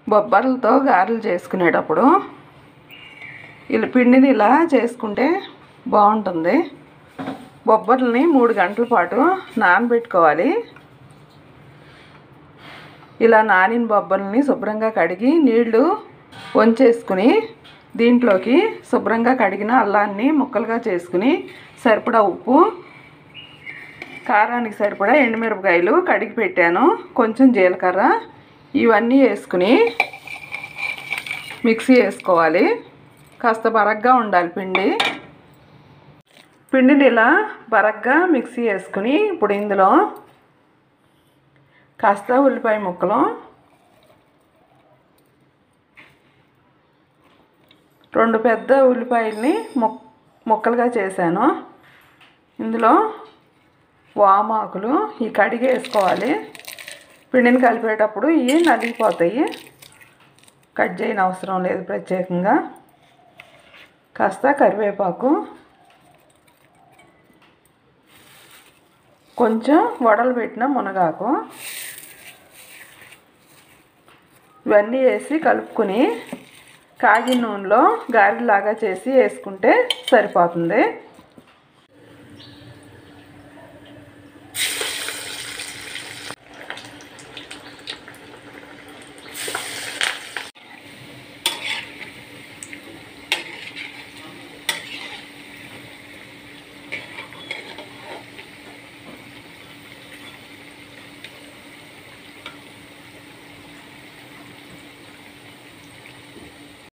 బొబ్బర్లతో గారెలు చేసుకునేటప్పుడు ఇలా పిండిని ఇలా చేసుకుంటే బాగుంటుంది బొబ్బర్లని మూడు గంటల పాటు నానబెట్టుకోవాలి ఇలా నానిన బొబ్బర్లని శుభ్రంగా కడిగి నీళ్లు వంచేసుకుని దీంట్లోకి శుభ్రంగా కడిగిన అల్లాన్ని ముక్కలుగా చేసుకుని సరిపడా ఉప్పు కారానికి సరిపడా ఎండుమిరపకాయలు కడిగి పెట్టాను కొంచెం జీలకర్ర ఇవన్నీ వేసుకుని మిక్సీ వేసుకోవాలి కాస్త బరగ్గా ఉండాలి పిండి పిండిని ఇలా బరగ్గా మిక్సీ వేసుకుని ఇప్పుడు ఇందులో కాస్త ఉల్లిపాయ ముక్కలు రెండు పెద్ద ఉల్లిపాయల్ని ముక్ ముక్కలుగా చేశాను ఇందులో వామాకులు ఈ కడిగి వేసుకోవాలి పిండిని కలిపేటప్పుడు ఇవి నలిగిపోతాయి కట్ చేయని అవసరం లేదు ప్రత్యేకంగా కాస్త కరివేపాకు కొంచెం వడలు పెట్టిన మునగాకు ఇవన్నీ వేసి కలుపుకొని కాగిన నూనెలో గారెలాగా చేసి వేసుకుంటే సరిపోతుంది